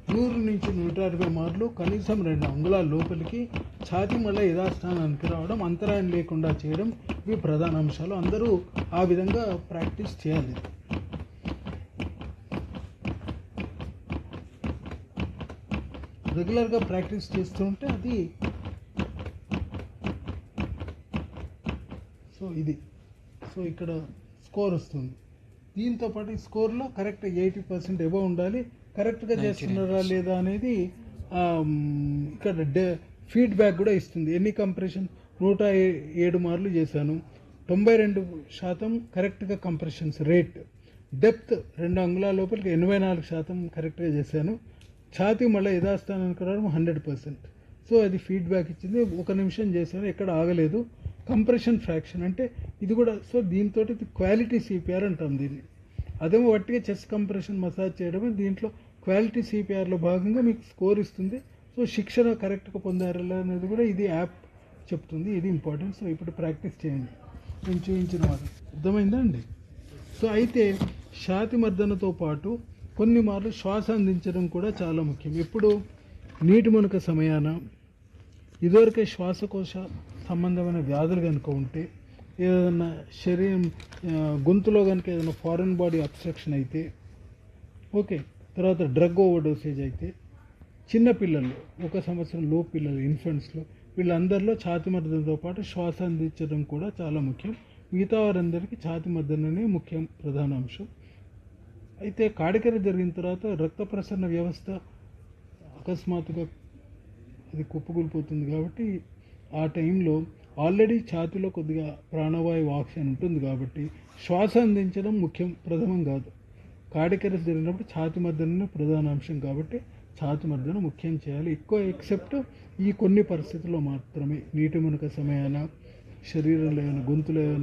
నూరు నుంచి నూట అరవై మార్లు కనీసం రెండు అంగుళాల లోపలికి ఛాతీ మళ్ళీ యథాస్థానానికి రావడం అంతరాయం లేకుండా చేయడం ఇవి ప్రధాన అంశాలు అందరూ ఆ విధంగా ప్రాక్టీస్ చేయాలి రెగ్యులర్గా ప్రాక్టీస్ చేస్తూ ఉంటే అది సో ఇది సో ఇక్కడ స్కోర్ వస్తుంది దీంతో పాటు ఈ స్కోర్లో కరెక్ట్ ఎయిటీ పర్సెంట్ ఎబో ఉండాలి కరెక్ట్గా చేస్తున్నారా లేదా అనేది ఆ, మ్, ఇక్కడ డే ఫీడ్బ్యాక్ కూడా ఇస్తుంది ఎన్ని కంప్రెషన్ నూట ఏ- ఏడు మార్లు చేశాను తొంభై రెండు శాతం కరెక్ట్గా కంప్రెషన్స్ రేట్ డెప్త్ రెండు అంగుళాల లోపలికి ఎనభై నాలుగు శాతం కరెక్ట్గా చేశాను ఛాతీ మళ్ళీ యథాస్థానానికి రావడం హండ్రెడ్ పర్సెంట్ సో అది ఫీడ్బ్యాక్ ఇచ్చింది ఒక నిమిషం చేశాను ఎక్కడ ఆగలేదు కంప్రెషన్ ఫ్రాక్షన్ అంటే ఇది కూడా సో దీంతో ఇది క్వాలిటీ సిపిఆర్ అంటాం దీన్ని అదేమో వట్టిగా చెస్ట్ కంప్రెషన్ మసాజ్ చేయడమే దీంట్లో క్వాలిటీ సిపిఆర్లో భాగంగా మీకు స్కోర్ ఇస్తుంది సో శిక్షణ కరెక్ట్గా పొందారా అనేది కూడా ఇది యాప్ చెప్తుంది ఇది ఇంపార్టెంట్ సో ఇప్పుడు ప్రాక్టీస్ చేయండి నేను చూపించిన మాట అర్థమైందా అండి సో అయితే ఛాతి మర్దనతో పాటు కొన్ని మార్లు శ్వాస అందించడం కూడా చాలా ముఖ్యం ఎప్పుడు నీటి మునక సమయాన ఇదివరకే శ్వాసకోశ సంబంధమైన వ్యాధులు కనుక ఉంటే ఏదైనా శరీరం ఆ, గొంతులో కనుక ఏదైనా ఫారెన్ బాడీ అబ్స్ట్రక్షన్ అయితే ఓకే తర్వాత డ్రగ్ ఓవర్ డోసేజ్ అయితే చిన్న పిల్లలు ఒక సంవత్సరం లో పిల్లలు ఇన్ఫెంట్స్లో వీళ్ళందరిలో ఛాతి మర్దనతో పాటు శ్వాస అందించడం కూడా చాలా ముఖ్యం మిగతా వారందరికీ ఛాతి మర్దననే ముఖ్యం ప్రధాన అంశం అయితే కాడికర జరిగిన తర్వాత రక్త ప్రసరణ వ్యవస్థ అకస్మాత్తుగా అది కుప్పకూలిపోతుంది కాబట్టి ఆ టైంలో ఆల్రెడీ ఛాతిలో కొద్దిగా ప్రాణవాయువు ఆక్సిజన్ ఉంటుంది కాబట్టి శ్వాస అందించడం ముఖ్యం ప్రథమం కాదు కాడికరస్ జరిగినప్పుడు ఛాతి మర్దన ప్రధాన అంశం కాబట్టి ఛాతి మర్దన ముఖ్యం చేయాలి ఎక్కువ ఎక్సెప్ట్ ఈ కొన్ని పరిస్థితుల్లో మాత్రమే నీటి మునక సమయాన శరీరంలో ఏమైనా గొంతులో ఏమైనా